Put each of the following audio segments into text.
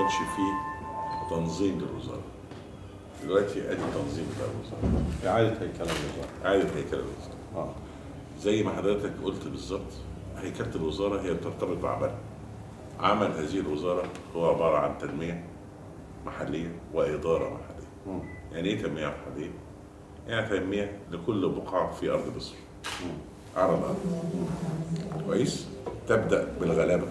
كانش فيه تنظيم للوزاره دلوقتي ادي تنظيم بتاع الوزاره اعاده هيكله الوزاره اعاده هيكله الوزاره اه زي ما حضرتك قلت بالظبط هيكله الوزاره هي بترتبط بعملها عمل هذه الوزاره هو عباره عن تنميه محليه واداره محليه مم. يعني ايه تنميه محليه؟ يعني تنميه لكل بقعه في ارض مصر على الارض كويس تبدا بالغلابه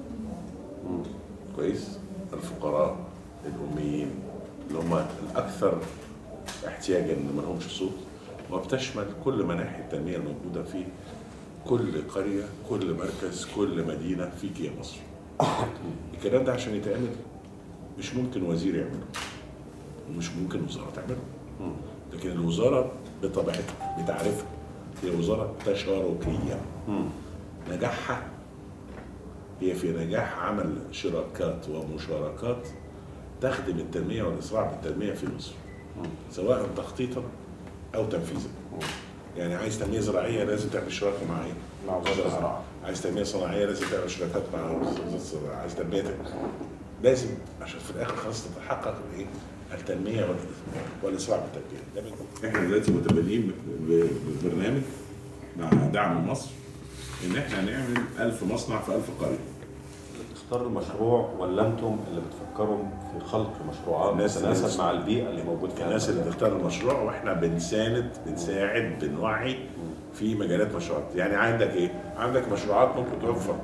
كويس الفقراء الاميين اللي هم الاكثر احتياجا ان ما لهمش صوت وبتشمل كل مناحي التنميه الموجوده في كل قريه كل مركز كل مدينه في كيا مصر الكلام ده عشان يتعمل مش ممكن وزير يعمله ومش ممكن وزاره تعمله لكن الوزاره بطبيعتها بتعرفها هي وزاره تشاركيه مم. نجاحها هي في نجاح عمل شراكات ومشاركات تخدم التنميه والاسراع بالتنميه في مصر سواء تخطيطا او تنفيذا يعني عايز تنميه زراعيه لازم تعمل شراكه مع ايه؟ مع وزاره الزراعه عايز تنميه صناعيه لازم تعمل شراكات مع وزاره الزراعه عايز تنميه لازم عشان في الاخر خلاص تتحقق الايه؟ التنميه وال- والاسراع بالتنميه ده من- احنا دلوقتي متبنيين ب- ببرنامج مع دعم مصر ان احنا نعمل 1000 مصنع في 1000 قريه تختار المشروع ولا انتم اللي بتفكروا في خلق مشروعات الناس- تتناسب الناس- مع البيئه اللي موجود فيها الناس اللي المكان؟ بتختار المشروع واحنا بنساند بنساعد بنوعي في مجالات مشروعات يعني عندك ايه؟ عندك مشروعات ممكن توفر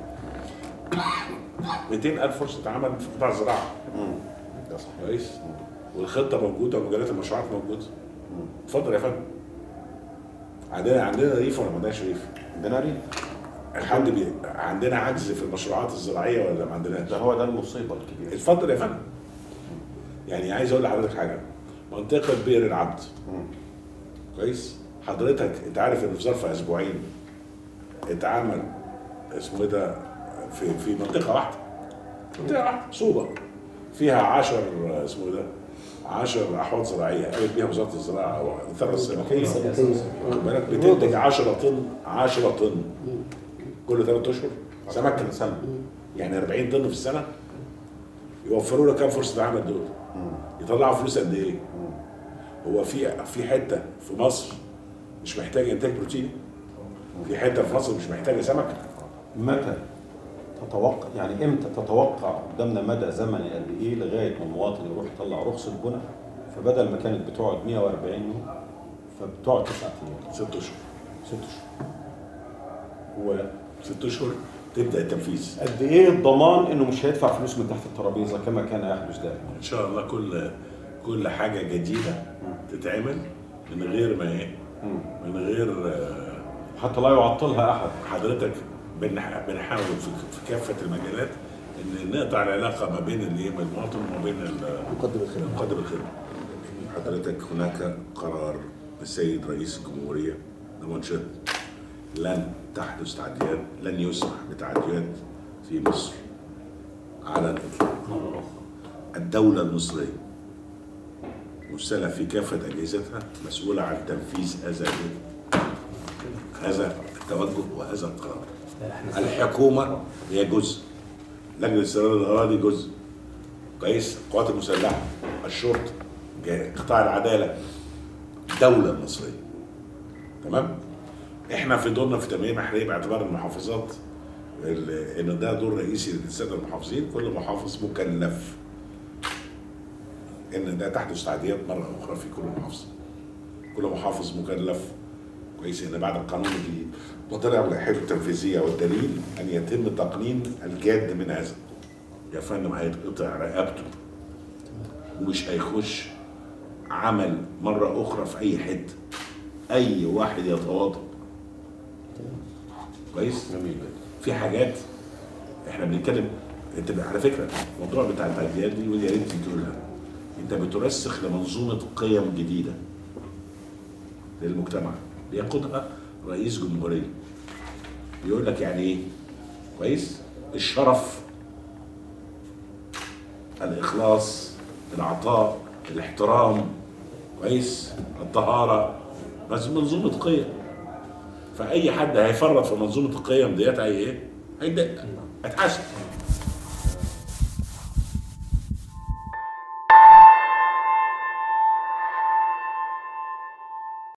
200 ألف فرصة عمل في قطاع الزراعة مم. ده صحيح كويس والخطة موجودة ومجالات المشروعات موجودة اتفضل يا فندم عندنا عندنا ريف ولا ما عندناش ريف؟ عندنا ريف حد بي... عندنا عجز في المشروعات الزراعية ولا ما عندناش؟ ده هو ده المصيبه الكبيره اتفضل يا فندم يعني عايز اقول لحضرتك حاجه منطقه بئر العبد مم. كويس حضرتك انت عارف ان في ظرف اسبوعين اتعمل اسمه ايه ده في في منطقه واحده منطقه واحده صوبه فيها 10 اسمه ايه ده 10 احواض زراعيه قامت بيها وزاره الزراعه او الثروه السمكيه واخد بالك بتنتج 10 طن 10 طن كل ثلاث اشهر سمك سمك يعني 40 طن في السنه يوفروا لك كام فرصه عمل دول يطلعوا فلوس قد ايه هو في في حته في مصر مش محتاج انتاج بروتين في حته في مصر مش محتاجه سمك متى تتوقع يعني امتى تتوقع قدامنا مدى زمني قد ايه لغايه ما المواطن يروح يطلع رخصه بناء فبدل ما كانت بتقعد 140 يوم فبتقعد 9 ايام ست اشهر 6 شهور ست اشهر تبدا التنفيذ وقد ايه الضمان انه مش هيدفع فلوس من تحت الترابيزه كما كان يحدث دائما ان شاء الله كل كل حاجه جديده تتعمل من غير ما ايه من غير آه، حتى لا يعطلها احد حضرتك بنح- بنحاول في في كافه المجالات ان نقطع العلاقه ما بين الايه ما المواطن وما بين ال- مقدم الخدمة مقدم الخدمه حضرتك هناك قرار السيد رئيس الجمهوريه لمنشد لن تحدث تعديات لن يسمح بتعديات في مصر على الاطلاق الدوله المصريه مرسله في كافه اجهزتها مسؤوله عن تنفيذ هذا هذا التوجه وهذا القرار الحكومه هي جزء لجنه استيراد الاراضي جزء كويس القوات المسلحه الشرطه جا- قطاع العداله الدوله المصريه تمام احنا في دورنا في تنميه محليه باعتبار المحافظات ال- ان ده دور رئيسي للساده المحافظين كل محافظ مكلف ان ده تحدث تعديات مره اخرى في كل محافظه كل محافظ مكلف كويس ان بعد القانون الجديد وطلع بلائحته التنفيذيه والدليل ان يتم تقنين الجاد من هذا يا فندم هيتقطع رقبته ومش هيخش عمل مره اخرى في اي حته اي واحد يتواضع كويس جميل في حاجات احنا بنتكلم انت على فكره الموضوع بتاع التعديات دي ودي يا ريت تقولها انت بترسخ لمنظومه قيم جديده للمجتمع بيقودها رئيس جمهوريه بيقول لك يعني ايه كويس الشرف الاخلاص العطاء الاحترام كويس الطهاره بس منظومه قيم فاي حد هيفرط في منظومه القيم ديت هي ايه؟ هيتضايق هيتحاسب